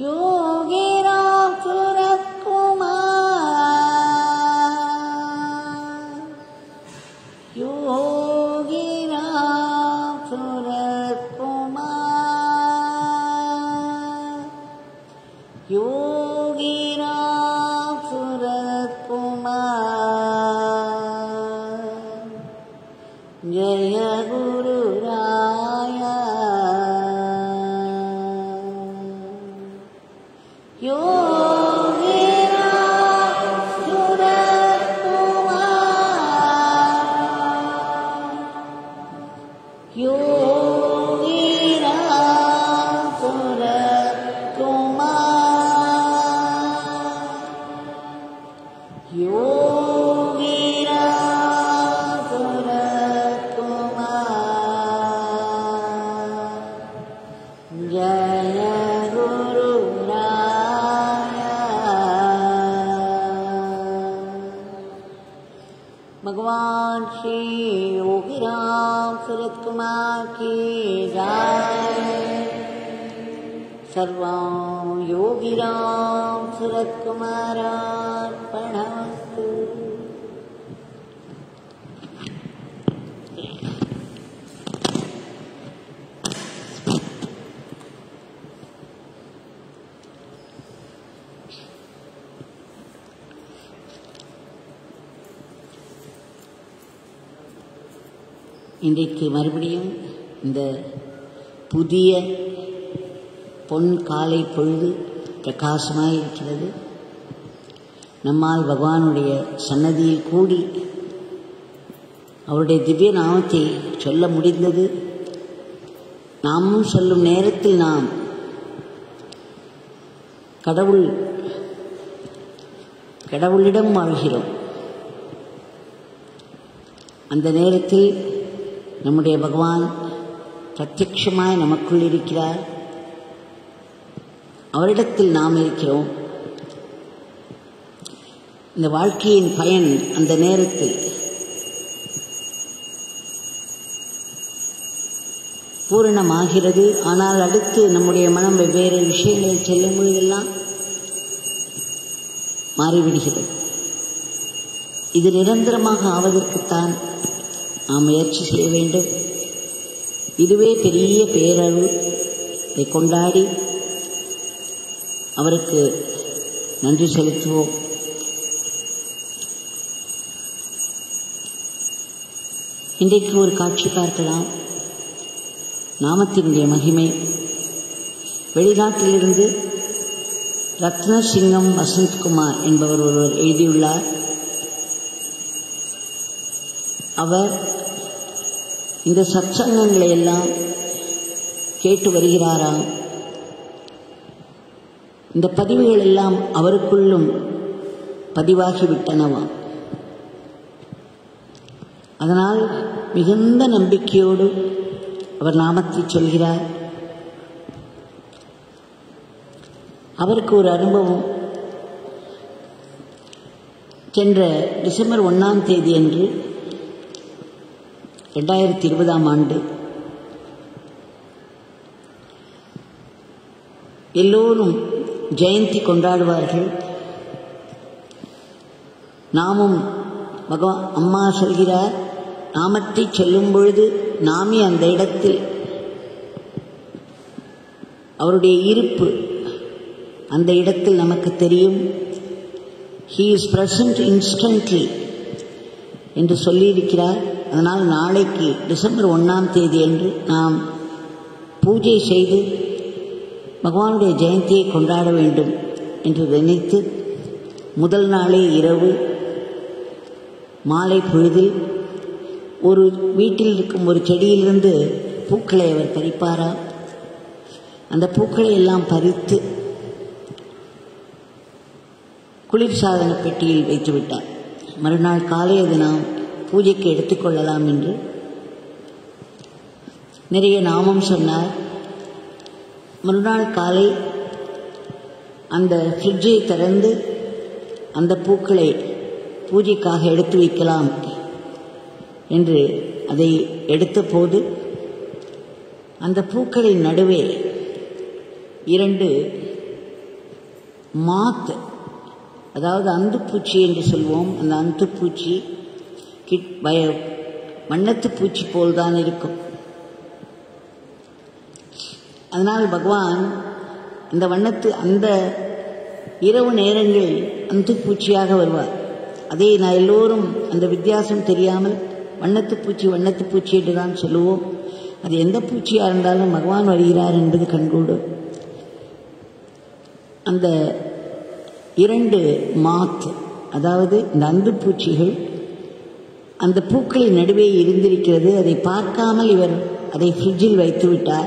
योगिराम सूरत कुमार योगिराम सूरत कुमार योगिराम सूरत कुमार जय गुरु राया योगिराम सूरत कुमार योगिराम सूरत कुमार योगिराम सूरत कुमार जय गुरु भगवान श्री योगीराम सूरत कुमार की जय सर्वं योगिराम सूरत कुमारार्पणमस्तु இன்றைக்கு மறுபடியும் இந்த புதிய பொன் காலை பொழுது பிரகாசமாக இருக்கிறது நம்மால் பகவானுடைய சன்னதியில் கூடி அவருடைய திவ்ய நாமத்தை சொல்ல முடிந்தது நாமும் சொல்லும் நேரத்தில் நாம் கடவுள் கடவுளிடம் வாழ்கிறோம் அந்த நேரத்தில் நம்முடைய பகவான் பிரத்யட்சமாய் நமக்குள் இருக்கிறார் அவரிடத்தில் நாம் இருக்கிறோம் இந்த வாழ்க்கையின் பயன் அந்த நேரத்தில் பூரணமாகிறது ஆனால் அடுத்து நம்முடைய மனம் வெவ்வேறு விஷயங்களில் செல்லும் பொழுதெல்லாம் மாறிவிடுகிறது இது நிரந்தரமாக ஆவதற்குத்தான் நாம் முயற்சி செய்ய வேண்டும் இதுவே பெரிய பேரருள் இதை கொண்டாடி அவருக்கு நன்றி செலுத்துவோம் இன்றைக்கு ஒரு காட்சி பார்க்கலாம் நாமத்தினுடைய மகிமை வெளிநாட்டிலிருந்து ரத்னசிங்கம் வசந்த்குமார் என்பவர் ஒருவர் எழுதியுள்ளார் அவர் இந்த சத்சங்கங்களை எல்லாம் கேட்டு வருகிறாராம் இந்த பதிவுகள் எல்லாம் அவருக்குள்ளும் பதிவாகிவிட்டனவாம் அதனால் மிகுந்த நம்பிக்கையோடு அவர் நாமத்தை சொல்கிறார் அவருக்கு ஒரு அனுபவம் சென்ற டிசம்பர் ஒன்றாம் தேதி அன்று ரெண்டாயிரத்தி இருபதாம் ஆண்டு எல்லோரும் ஜெயந்தி கொண்டாடுவார்கள் நாமும் பகவான் அம்மா சொல்கிறார் நாமத்தை சொல்லும் பொழுது நாமே அந்த இடத்தில் அவருடைய இருப்பு அந்த இடத்தில் நமக்கு தெரியும் ஹீ இஸ் பிரசன்ட் இன்ஸ்டன்ட்லி என்று சொல்லியிருக்கிறார் அதனால் நாளைக்கு டிசம்பர் ஒன்றாம் தேதி அன்று நாம் பூஜை செய்து பகவானுடைய ஜெயந்தியை கொண்டாட வேண்டும் என்று நினைத்து முதல் நாளே இரவு மாலை பொழுதில் ஒரு வீட்டில் இருக்கும் ஒரு செடியிலிருந்து பூக்களை அவர் பறிப்பாரா அந்த பூக்களை எல்லாம் பறித்து குளிர்சாதன பெட்டியில் வைத்து விட்டார் மறுநாள் காலை அது நாம் பூஜைக்கு எடுத்துக்கொள்ளலாம் என்று நிறைய நாமம் சொன்னார் மறுநாள் காலை அந்த ஃப்ரிட்ஜை திறந்து அந்த பூக்களை பூஜைக்காக எடுத்து வைக்கலாம் என்று அதை எடுத்தபோது அந்த பூக்களின் நடுவே இரண்டு மாத்து அதாவது அந்துப்பூச்சி என்று சொல்வோம் அந்த அந்துப்பூச்சி கிட் வய வண்ணத்து பூச்சி போல்தான் இருக்கும் அதனால் பகவான் அந்த வண்ணத்து அந்த இரவு நேரங்களில் அந்துப்பூச்சியாக வருவார் அதை நான் எல்லோரும் அந்த வித்தியாசம் தெரியாமல் வண்ணத்து பூச்சி வண்ணத்து பூச்சி என்று தான் சொல்லுவோம் அது எந்த பூச்சியாக இருந்தாலும் பகவான் வருகிறார் என்பது கண்கூடு அந்த இரண்டு மாத் அதாவது இந்த அந்து பூச்சிகள் அந்த பூக்களின் நடுவே இருந்திருக்கிறது அதை பார்க்காமல் இவர் அதை ஃப்ரிட்ஜில் வைத்து விட்டார்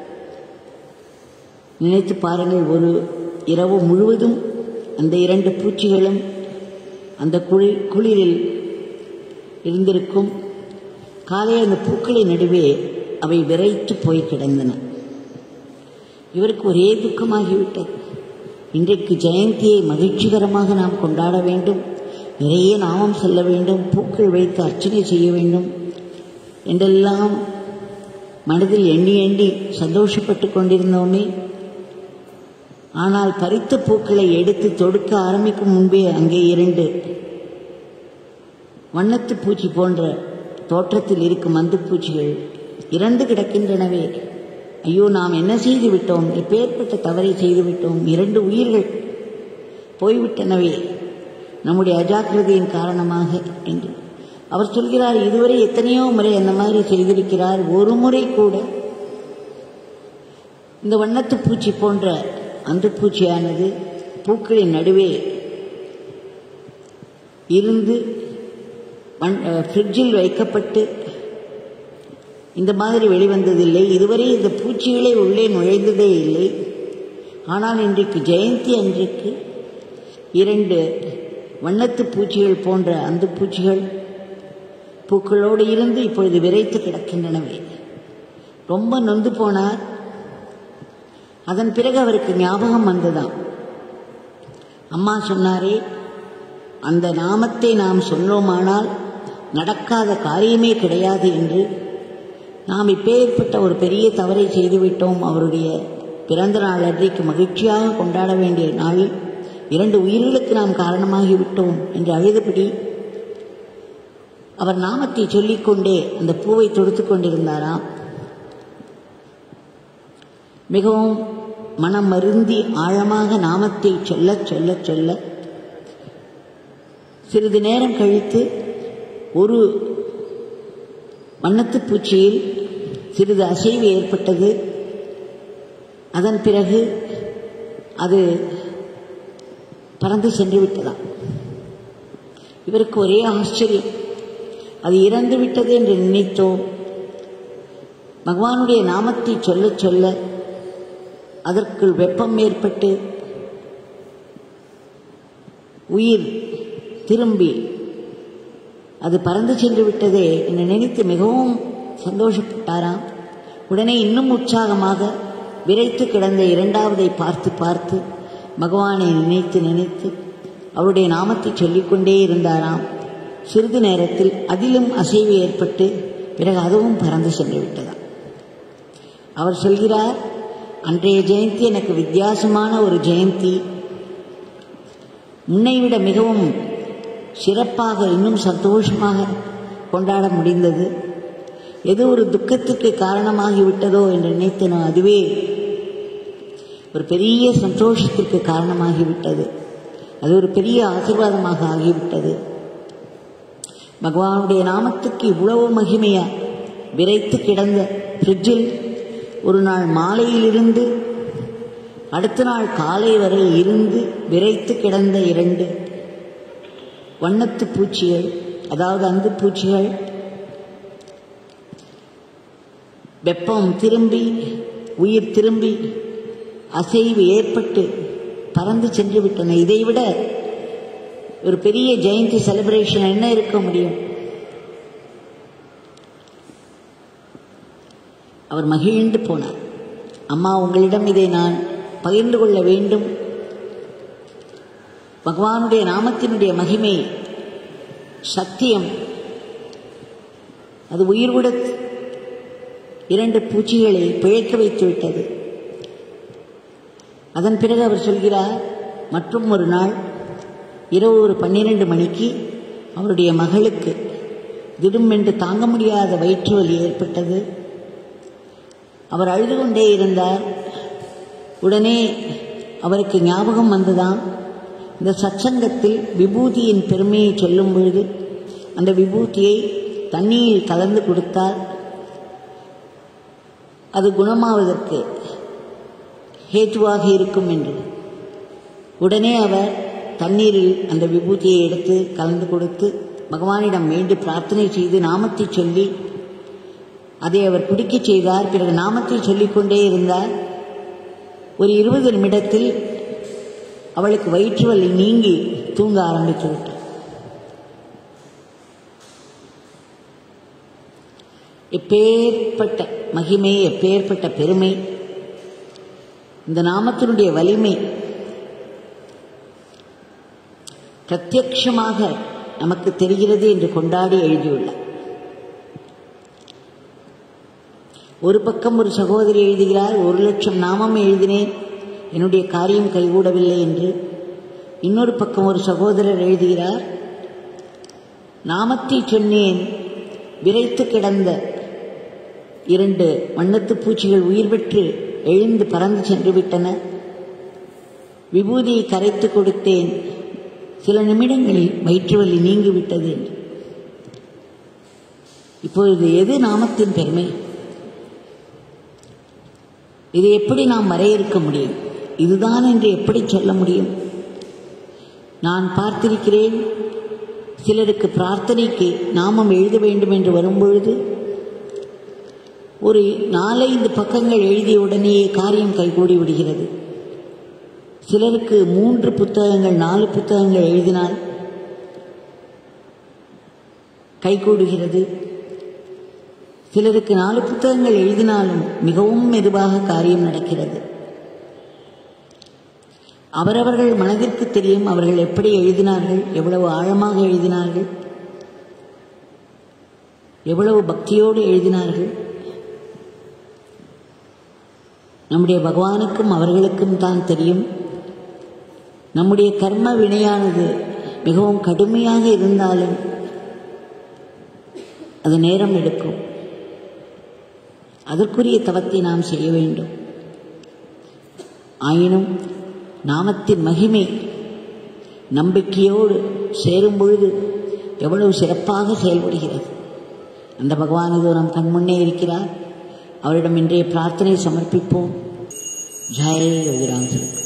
நினைத்து பாருங்கள் ஒரு இரவு முழுவதும் அந்த இரண்டு பூச்சிகளும் அந்த குளி குளிரில் இருந்திருக்கும் காலை அந்த பூக்களின் நடுவே அவை விரைத்து போய் கிடந்தன இவருக்கு ஒரே துக்கமாகிவிட்டது இன்றைக்கு ஜெயந்தியை மகிழ்ச்சிகரமாக நாம் கொண்டாட வேண்டும் நிறைய நாமம் சொல்ல வேண்டும் பூக்கள் வைத்து அர்ச்சனை செய்ய வேண்டும் என்றெல்லாம் மனதில் எண்ணி எண்ணி சந்தோஷப்பட்டு கொண்டிருந்தோமே ஆனால் பறித்த பூக்களை எடுத்து தொடுக்க ஆரம்பிக்கும் முன்பே அங்கே இரண்டு வண்ணத்து பூச்சி போன்ற தோற்றத்தில் இருக்கும் மந்து பூச்சிகள் இறந்து கிடக்கின்றனவே ஐயோ நாம் என்ன செய்து விட்டோம் எப்பேற்பட்ட தவறை செய்து விட்டோம் இரண்டு உயிர்கள் போய்விட்டனவே நம்முடைய அஜாக்கிரதையின் காரணமாக என்று அவர் சொல்கிறார் இதுவரை எத்தனையோ முறை அந்த மாதிரி செய்திருக்கிறார் ஒரு முறை கூட இந்த வண்ணத்து பூச்சி போன்ற அந்த பூச்சியானது பூக்களின் நடுவே இருந்து ஃப்ரிட்ஜில் வைக்கப்பட்டு இந்த மாதிரி வெளிவந்ததில்லை இதுவரை இந்த பூச்சிகளே உள்ளே நுழைந்ததே இல்லை ஆனால் இன்றைக்கு ஜெயந்தி அன்றைக்கு இரண்டு வண்ணத்து பூச்சிகள் போன்ற அந்த பூச்சிகள் பூக்களோடு இருந்து இப்பொழுது விரைத்து கிடக்கின்றனவே ரொம்ப நொந்து போனார் அதன் பிறகு அவருக்கு ஞாபகம் வந்ததாம் அம்மா சொன்னாரே அந்த நாமத்தை நாம் சொன்னோமானால் நடக்காத காரியமே கிடையாது என்று நாம் இப்பேற்பட்ட ஒரு பெரிய தவறை செய்துவிட்டோம் அவருடைய பிறந்த நாள் அன்றைக்கு மகிழ்ச்சியாக கொண்டாட வேண்டிய நாளில் இரண்டு உயிர்களுக்கு நாம் காரணமாகிவிட்டோம் என்று அழுதபடி அவர் நாமத்தை சொல்லிக்கொண்டே அந்த பூவை தொடுத்து கொண்டிருந்தாராம் மிகவும் மனம் மருந்தி ஆழமாக நாமத்தை சொல்ல சொல்ல சொல்ல சிறிது நேரம் கழித்து ஒரு வண்ணத்து பூச்சியில் சிறிது அசைவு ஏற்பட்டது அதன் பிறகு அது பறந்து சென்று விட்டதாம் இவருக்கு ஒரே ஆச்சரியம் அது இறந்து விட்டது என்று நினைத்தோம் பகவானுடைய நாமத்தை சொல்ல சொல்ல அதற்குள் வெப்பம் ஏற்பட்டு உயிர் திரும்பி அது பறந்து சென்று விட்டதே என்று நினைத்து மிகவும் சந்தோஷப்பட்டாராம் உடனே இன்னும் உற்சாகமாக விரைத்து கிடந்த இரண்டாவதை பார்த்து பார்த்து பகவானை நினைத்து நினைத்து அவருடைய நாமத்தை சொல்லிக்கொண்டே இருந்தாராம் சிறிது நேரத்தில் அதிலும் அசைவு ஏற்பட்டு பிறகு அதுவும் பறந்து சென்று விட்டதாம் அவர் சொல்கிறார் அன்றைய ஜெயந்தி எனக்கு வித்தியாசமான ஒரு ஜெயந்தி முன்னை விட மிகவும் சிறப்பாக இன்னும் சந்தோஷமாக கொண்டாட முடிந்தது ஏதோ ஒரு துக்கத்துக்கு காரணமாகிவிட்டதோ என்று நினைத்தனோ அதுவே ஒரு பெரிய சந்தோஷத்திற்கு காரணமாகிவிட்டது அது ஒரு பெரிய ஆசீர்வாதமாக ஆகிவிட்டது பகவானுடைய நாமத்துக்கு இவ்வளவு மகிமையா விரைத்து கிடந்த ஃப்ரிட்ஜில் ஒரு நாள் மாலையிலிருந்து அடுத்த நாள் காலை வரை இருந்து விரைத்து கிடந்த இரண்டு வண்ணத்து பூச்சிகள் அதாவது அந்த பூச்சிகள் வெப்பம் திரும்பி உயிர் திரும்பி அசைவு ஏற்பட்டு பறந்து சென்று விட்டன இதைவிட ஒரு பெரிய ஜெயந்தி செலிப்ரேஷன் என்ன இருக்க முடியும் அவர் மகிழ்ந்து போனார் அம்மா உங்களிடம் இதை நான் பகிர்ந்து கொள்ள வேண்டும் பகவானுடைய நாமத்தினுடைய மகிமை சத்தியம் அது உயிர்விட இரண்டு பூச்சிகளை பிழைக்க வைத்து விட்டது அதன் பிறகு அவர் சொல்கிறார் மற்றும் ஒரு நாள் இரவு ஒரு பன்னிரண்டு மணிக்கு அவருடைய மகளுக்கு திடுமென்று தாங்க முடியாத வயிற்று வலி ஏற்பட்டது அவர் அழுது கொண்டே இருந்தார் உடனே அவருக்கு ஞாபகம் வந்துதான் இந்த சச்சங்கத்தில் விபூதியின் பெருமையை சொல்லும் பொழுது அந்த விபூதியை தண்ணீரில் கலந்து கொடுத்தால் அது குணமாவதற்கு ஹேத்துவாக இருக்கும் என்று உடனே அவர் தண்ணீரில் அந்த விபூதியை எடுத்து கலந்து கொடுத்து பகவானிடம் வேண்டி பிரார்த்தனை செய்து நாமத்தை சொல்லி அதை அவர் குடிக்கச் செய்தார் பிறகு நாமத்தை சொல்லிக்கொண்டே இருந்தார் ஒரு இருபது நிமிடத்தில் அவளுக்கு வயிற்று வலி நீங்கி தூங்க ஆரம்பித்து விட்டார் எப்பேற்பட்ட மகிமை எப்பேற்பட்ட பெருமை இந்த நாமத்தினுடைய வலிமை பிரத்யக்ஷமாக நமக்கு தெரிகிறது என்று கொண்டாடி எழுதியுள்ளார் ஒரு பக்கம் ஒரு சகோதரி எழுதுகிறார் ஒரு லட்சம் நாமம் எழுதினேன் என்னுடைய காரியம் கைகூடவில்லை என்று இன்னொரு பக்கம் ஒரு சகோதரர் எழுதுகிறார் நாமத்தை சொன்னேன் விரைத்து கிடந்த இரண்டு வண்ணத்து பூச்சிகள் உயிர் பெற்று எழுந்து பறந்து சென்று விட்டன விபூதியை கரைத்து கொடுத்தேன் சில நிமிடங்களில் வயிற்று வலி நீங்கிவிட்டது என்று இப்பொழுது எது நாமத்தின் பெருமை இதை எப்படி நாம் வரையறுக்க முடியும் இதுதான் என்று எப்படி சொல்ல முடியும் நான் பார்த்திருக்கிறேன் சிலருக்கு பிரார்த்தனைக்கு நாமம் எழுத வேண்டும் என்று வரும்பொழுது ஒரு நாலைந்து பக்கங்கள் எழுதிய உடனேயே காரியம் கைகூடி விடுகிறது சிலருக்கு மூன்று புத்தகங்கள் நாலு புத்தகங்கள் எழுதினால் கைகூடுகிறது சிலருக்கு நாலு புத்தகங்கள் எழுதினாலும் மிகவும் மெதுவாக காரியம் நடக்கிறது அவரவர்கள் மனதிற்கு தெரியும் அவர்கள் எப்படி எழுதினார்கள் எவ்வளவு ஆழமாக எழுதினார்கள் எவ்வளவு பக்தியோடு எழுதினார்கள் நம்முடைய பகவானுக்கும் அவர்களுக்கும் தான் தெரியும் நம்முடைய கர்ம வினையானது மிகவும் கடுமையாக இருந்தாலும் அது நேரம் எடுக்கும் அதற்குரிய தவத்தை நாம் செய்ய வேண்டும் ஆயினும் நாமத்தின் மகிமை நம்பிக்கையோடு சேரும் பொழுது எவ்வளவு சிறப்பாக செயல்படுகிறது அந்த பகவான் இதோ நம் கண்முன்னே இருக்கிறார் அவரிடம் இன்றைய பிரார்த்தனை சமர்ப்பிப்போம் ஜெய யோகிராம்